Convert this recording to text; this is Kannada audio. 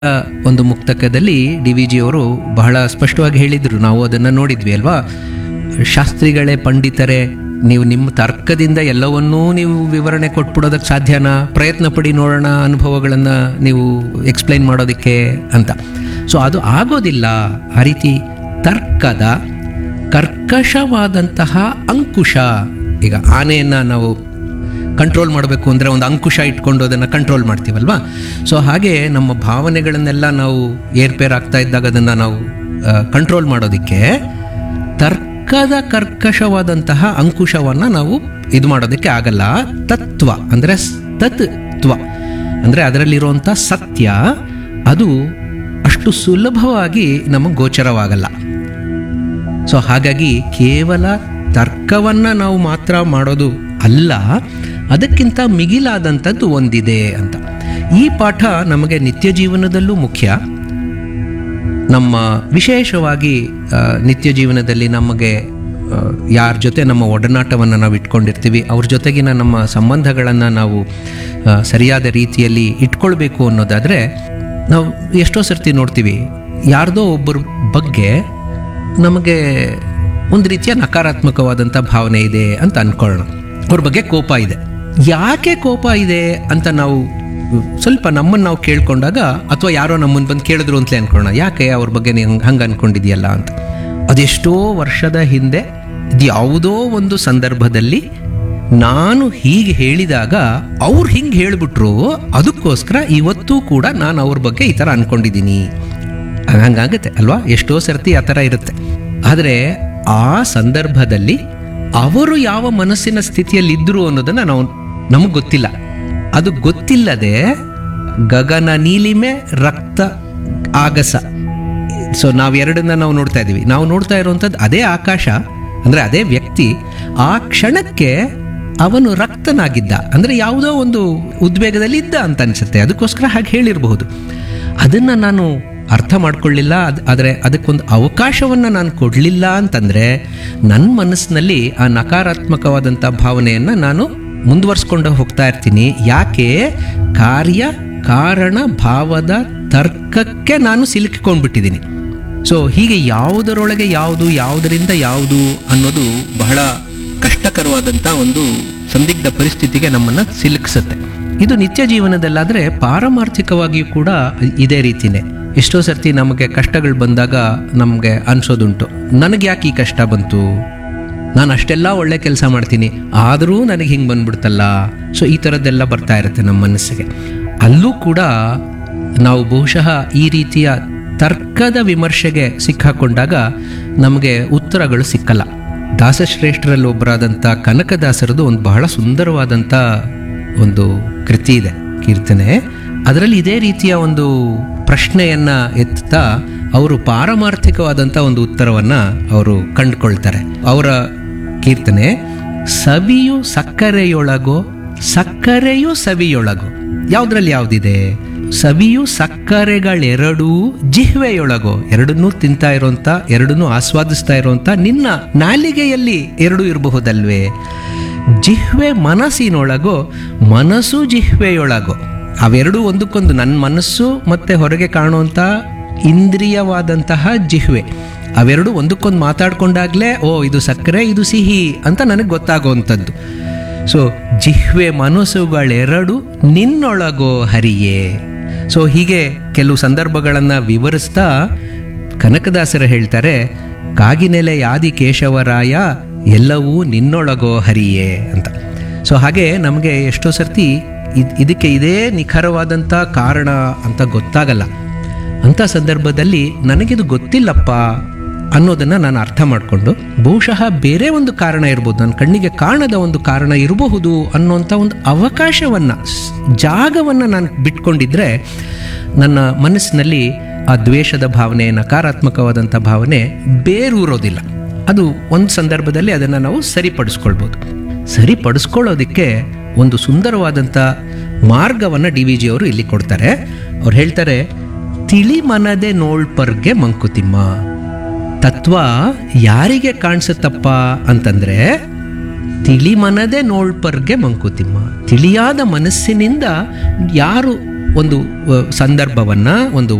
ಆ, ಒಂದು ಮುಕ್ತಕದಲ್ಲಿ ಡಿ ವಿ ಜಿಯವರು ಬಹಳ ಸ್ಪಷ್ಟವಾಗಿ ಹೇಳಿದರು ನಾವು ಅದನ್ನು ನೋಡಿದ್ವಿ ಅಲ್ವಾ ಶಾಸ್ತ್ರಿಗಳೇ ಪಂಡಿತರೇ ನೀವು ನಿಮ್ಮ ತರ್ಕದಿಂದ ಎಲ್ಲವನ್ನೂ ನೀವು ವಿವರಣೆ ಕೊಟ್ಬಿಡೋದಕ್ಕೆ ಸಾಧ್ಯನಾ ಪ್ರಯತ್ನ ಪಡಿ ನೋಡೋಣ ಅನುಭವಗಳನ್ನು ನೀವು ಎಕ್ಸ್ಪ್ಲೈನ್ ಮಾಡೋದಕ್ಕೆ ಅಂತ ಸೊ ಅದು ಆಗೋದಿಲ್ಲ ಆ ರೀತಿ ತರ್ಕದ ಕರ್ಕಶವಾದಂತಹ ಅಂಕುಶ ಈಗ ಆನೆಯನ್ನು ನಾವು ಕಂಟ್ರೋಲ್ ಮಾಡಬೇಕು ಅಂದರೆ ಒಂದು ಅಂಕುಶ ಇಟ್ಕೊಂಡು ಅದನ್ನು ಕಂಟ್ರೋಲ್ ಮಾಡ್ತೀವಲ್ವಾ ಸೊ ಹಾಗೆ ನಮ್ಮ ಭಾವನೆಗಳನ್ನೆಲ್ಲ ನಾವು ಏರ್ಪೇರ್ ಆಗ್ತಾ ಇದ್ದಾಗ ಅದನ್ನು ನಾವು ಕಂಟ್ರೋಲ್ ಮಾಡೋದಕ್ಕೆ ತರ್ಕದ ಕರ್ಕಶವಾದಂತಹ ಅಂಕುಶವನ್ನು ನಾವು ಇದು ಮಾಡೋದಕ್ಕೆ ಆಗಲ್ಲ ತತ್ವ ಅಂದರೆ ತತ್ವ ಅಂದರೆ ಅದರಲ್ಲಿರುವಂಥ ಸತ್ಯ ಅದು ಅಷ್ಟು ಸುಲಭವಾಗಿ ನಮಗೆ ಗೋಚರವಾಗಲ್ಲ ಸೊ ಹಾಗಾಗಿ ಕೇವಲ ತರ್ಕವನ್ನ ನಾವು ಮಾತ್ರ ಮಾಡೋದು ಅಲ್ಲ ಅದಕ್ಕಿಂತ ಮಿಗಿಲಾದಂಥದ್ದು ಒಂದಿದೆ ಅಂತ ಈ ಪಾಠ ನಮಗೆ ನಿತ್ಯ ಜೀವನದಲ್ಲೂ ಮುಖ್ಯ ನಮ್ಮ ವಿಶೇಷವಾಗಿ ಆ, ನಿತ್ಯ ಜೀವನದಲ್ಲಿ ನಮಗೆ ಯಾರ ಜೊತೆ ನಮ್ಮ ಒಡನಾಟವನ್ನು ನಾವು ಇಟ್ಕೊಂಡಿರ್ತೀವಿ ಅವ್ರ ಜೊತೆಗಿನ ನಮ್ಮ ಸಂಬಂಧಗಳನ್ನು ನಾವು ಆ, ಸರಿಯಾದ ರೀತಿಯಲ್ಲಿ ಇಟ್ಕೊಳ್ಬೇಕು ಅನ್ನೋದಾದರೆ ನಾವು ಎಷ್ಟೋ ಸರ್ತಿ ನೋಡ್ತೀವಿ ಯಾರ್ದೋ ಒಬ್ಬರ ಬಗ್ಗೆ ನಮಗೆ ಒಂದು ರೀತಿಯ ನಕಾರಾತ್ಮಕವಾದಂಥ ಭಾವನೆ ಇದೆ ಅಂತ ಅನ್ಕೊಳ್ಳೋಣ ಅವ್ರ ಬಗ್ಗೆ ಕೋಪ ಇದೆ ಯಾಕೆ ಕೋಪ ಇದೆ ಅಂತ ನಾವು ಸ್ವಲ್ಪ ನಮ್ಮನ್ನು ನಾವು ಕೇಳ್ಕೊಂಡಾಗ ಅಥವಾ ಯಾರೋ ನಮ್ಮನ್ನು ಬಂದು ಕೇಳಿದ್ರು ಅಂತಲೇ ಅನ್ಕೊಳ್ಳೋಣ ಯಾಕೆ ಅವ್ರ ಬಗ್ಗೆ ನೀನು ಹಂಗೆ ಅನ್ಕೊಂಡಿದ್ಯಲ್ಲ ಅಂತ ಅದೆಷ್ಟೋ ವರ್ಷದ ಹಿಂದೆ ಇದು ಯಾವುದೋ ಒಂದು ಸಂದರ್ಭದಲ್ಲಿ ನಾನು ಹೀಗೆ ಹೇಳಿದಾಗ ಅವ್ರು ಹಿಂಗೆ ಹೇಳಿಬಿಟ್ರು ಅದಕ್ಕೋಸ್ಕರ ಇವತ್ತೂ ಕೂಡ ನಾನು ಅವ್ರ ಬಗ್ಗೆ ಈ ಥರ ಅನ್ಕೊಂಡಿದ್ದೀನಿ ಹಂಗಾಗುತ್ತೆ ಅಲ್ವಾ ಎಷ್ಟೋ ಸರ್ತಿ ಆ ಥರ ಇರುತ್ತೆ ಆದರೆ ಆ ಸಂದರ್ಭದಲ್ಲಿ ಅವರು ಯಾವ ಮನಸ್ಸಿನ ಸ್ಥಿತಿಯಲ್ಲಿ ಇದ್ರು ಅನ್ನೋದನ್ನ ನಾವು ನಮಗೆ ಗೊತ್ತಿಲ್ಲ ಅದು ಗೊತ್ತಿಲ್ಲದೆ ಗಗನ ನೀಲಿಮೆ ರಕ್ತ ಆಗಸ ಸೊ ನಾವು ಎರಡನ್ನ ನಾವು ನೋಡ್ತಾ ಇದ್ದೀವಿ ನಾವು ನೋಡ್ತಾ ಇರುವಂಥದ್ದು ಅದೇ ಆಕಾಶ ಅಂದರೆ ಅದೇ ವ್ಯಕ್ತಿ ಆ ಕ್ಷಣಕ್ಕೆ ಅವನು ರಕ್ತನಾಗಿದ್ದ ಅಂದರೆ ಯಾವುದೋ ಒಂದು ಉದ್ವೇಗದಲ್ಲಿ ಇದ್ದ ಅಂತ ಅನಿಸುತ್ತೆ ಅದಕ್ಕೋಸ್ಕರ ಹಾಗೆ ಹೇಳಿರಬಹುದು ಅದನ್ನು ನಾನು ಅರ್ಥ ಮಾಡ್ಕೊಳ್ಳಿಲ್ಲ ಅದು ಆದರೆ ಅದಕ್ಕೊಂದು ಅವಕಾಶವನ್ನು ನಾನು ಕೊಡಲಿಲ್ಲ ಅಂತಂದರೆ ನನ್ನ ಮನಸ್ಸಿನಲ್ಲಿ ಆ ನಕಾರಾತ್ಮಕವಾದಂಥ ಭಾವನೆಯನ್ನು ನಾನು ಮುಂದುವರ್ಸ್ಕೊಂಡು ಹೋಗ್ತಾ ಇರ್ತೀನಿ ಯಾಕೆ ಕಾರ್ಯ ಕಾರಣ ಭಾವದ ತರ್ಕಕ್ಕೆ ನಾನು ಸಿಲುಕಿಕೊಂಡ್ಬಿಟ್ಟಿದ್ದೀನಿ ಸೊ ಹೀಗೆ ಯಾವುದರೊಳಗೆ ಯಾವುದು ಯಾವುದರಿಂದ ಯಾವುದು ಅನ್ನೋದು ಬಹಳ ಕಷ್ಟಕರವಾದಂಥ ಒಂದು ಸಂದಿಗ್ಧ ಪರಿಸ್ಥಿತಿಗೆ ನಮ್ಮನ್ನು ಸಿಲುಕಿಸುತ್ತೆ ಇದು ನಿತ್ಯ ಜೀವನದಲ್ಲಾದರೆ ಪಾರಮಾರ್ಥಿಕವಾಗಿಯೂ ಕೂಡ ಇದೇ ರೀತಿನೇ ಎಷ್ಟೋ ಸರ್ತಿ ನಮಗೆ ಕಷ್ಟಗಳು ಬಂದಾಗ ನಮಗೆ ಅನ್ಸೋದುಂಟು ನನಗೆ ಯಾಕೆ ಈ ಕಷ್ಟ ಬಂತು ನಾನು ಅಷ್ಟೆಲ್ಲ ಒಳ್ಳೆ ಕೆಲಸ ಮಾಡ್ತೀನಿ ಆದರೂ ನನಗೆ ಹಿಂಗೆ ಬಂದ್ಬಿಡ್ತಲ್ಲ ಸೊ ಈ ಥರದ್ದೆಲ್ಲ ಬರ್ತಾ ಇರುತ್ತೆ ನಮ್ಮ ಮನಸ್ಸಿಗೆ ಅಲ್ಲೂ ಕೂಡ ನಾವು ಬಹುಶಃ ಈ ರೀತಿಯ ತರ್ಕದ ವಿಮರ್ಶೆಗೆ ಸಿಕ್ಕಾಕೊಂಡಾಗ ನಮಗೆ ಉತ್ತರಗಳು ಸಿಕ್ಕಲ್ಲ ದಾಸಶ್ರೇಷ್ಠರಲ್ಲಿ ಒಬ್ಬರಾದಂಥ ಕನಕದಾಸರದು ಒಂದು ಬಹಳ ಸುಂದರವಾದಂಥ ಒಂದು ಕೃತಿ ಇದೆ ಕೀರ್ತನೆ ಅದರಲ್ಲಿ ಇದೇ ರೀತಿಯ ಒಂದು ಪ್ರಶ್ನೆಯನ್ನ ಎತ್ತಾ ಅವರು ಪಾರಮಾರ್ಥಿಕವಾದಂಥ ಒಂದು ಉತ್ತರವನ್ನ ಅವರು ಕಂಡುಕೊಳ್ತಾರೆ ಅವರ ಕೀರ್ತನೆ ಸವಿಯು ಸಕ್ಕರೆಯೊಳಗೋ ಸಕ್ಕರೆಯು ಸವಿಯೊಳಗೋ ಯಾವುದ್ರಲ್ಲಿ ಯಾವುದಿದೆ ಸವಿಯು ಸಕ್ಕರೆಗಳೆರಡೂ ಜಿಹ್ವೆಯೊಳಗೋ ಎರಡನ್ನೂ ತಿಂತಾ ಇರೋಂಥ ಎರಡನ್ನೂ ಆಸ್ವಾದಿಸ್ತಾ ಇರೋಂಥ ನಿನ್ನ ನಾಲಿಗೆಯಲ್ಲಿ ಎರಡು ಇರಬಹುದಲ್ವೇ ಜಿಹ್ವೆ ಮನಸ್ಸಿನೊಳಗೋ ಮನಸ್ಸು ಜಿಹ್ವೆಯೊಳಗೋ ಅವೆರಡೂ ಒಂದಕ್ಕೊಂದು ನನ್ನ ಮನಸ್ಸು ಮತ್ತೆ ಹೊರಗೆ ಕಾಣುವಂಥ ಇಂದ್ರಿಯವಾದಂತಹ ಜಿಹ್ವೆ ಅವೆರಡು ಒಂದಕ್ಕೊಂದು ಮಾತಾಡ್ಕೊಂಡಾಗ್ಲೇ ಓ ಇದು ಸಕ್ಕರೆ ಇದು ಸಿಹಿ ಅಂತ ನನಗೆ ಗೊತ್ತಾಗುವಂಥದ್ದು ಸೊ ಜಿಹ್ವೆ ಮನಸ್ಸುಗಳೆರಡು ನಿನ್ನೊಳಗೋ ಹರಿಯೇ ಸೊ ಹೀಗೆ ಕೆಲವು ಸಂದರ್ಭಗಳನ್ನು ವಿವರಿಸ್ತಾ ಕನಕದಾಸರು ಹೇಳ್ತಾರೆ ಕಾಗಿನೆಲೆ ಯಾದಿ ಕೇಶವರಾಯ ಎಲ್ಲವೂ ನಿನ್ನೊಳಗೋ ಹರಿಯೇ ಅಂತ ಸೊ ಹಾಗೆ ನಮಗೆ ಎಷ್ಟೋ ಸರ್ತಿ ಇದ್- ಇದಕ್ಕೆ ಇದೇ ನಿಖರವಾದಂಥ ಕಾರಣ ಅಂತ ಗೊತ್ತಾಗಲ್ಲ ಅಂಥ ಸಂದರ್ಭದಲ್ಲಿ ನನಗಿದು ಗೊತ್ತಿಲ್ಲಪ್ಪ ಅನ್ನೋದನ್ನು ನಾನು ಅರ್ಥ ಮಾಡಿಕೊಂಡು ಬಹುಶಃ ಬೇರೆ ಒಂದು ಕಾರಣ ಇರ್ಬೋದು ನನ್ನ ಕಣ್ಣಿಗೆ ಕಾಣದ ಒಂದು ಕಾರಣ ಇರಬಹುದು ಅನ್ನೋಂಥ ಒಂದು ಅವಕಾಶವನ್ನು ಜಾಗವನ್ನು ನಾನು ಬಿಟ್ಕೊಂಡಿದ್ರೆ ನನ್ನ ಮನಸ್ಸಿನಲ್ಲಿ ಆ ದ್ವೇಷದ ಭಾವನೆ ನಕಾರಾತ್ಮಕವಾದಂಥ ಭಾವನೆ ಬೇರೂರೋದಿಲ್ಲ ಅದು ಒಂದು ಸಂದರ್ಭದಲ್ಲಿ ಅದನ್ನು ನಾವು ಸರಿಪಡಿಸ್ಕೊಳ್ಬೋದು ಸರಿಪಡಿಸ್ಕೊಳ್ಳೋದಕ್ಕೆ ಒಂದು ಸುಂದರವಾದಂಥ ಮಾರ್ಗವನ್ನು ಡಿ ವಿ ಜಿ ಅವರು ಇಲ್ಲಿ ಕೊಡ್ತಾರೆ ಅವ್ರು ಹೇಳ್ತಾರೆ ತಿಳಿ ಮನದೆ ನೋಳ್ಪರ್ಗೆ ಮಂಕುತಿಮ್ಮ ತತ್ವ ಯಾರಿಗೆ ಕಾಣಿಸುತ್ತಪ್ಪ ಅಂತಂದ್ರೆ ತಿಳಿ ಮನದೆ ನೋಳ್ಪರ್ಗೆ ಮಂಕುತಿಮ್ಮ ತಿಳಿಯಾದ ಮನಸ್ಸಿನಿಂದ ಯಾರು ಒಂದು ಸಂದರ್ಭವನ್ನು ಒಂದು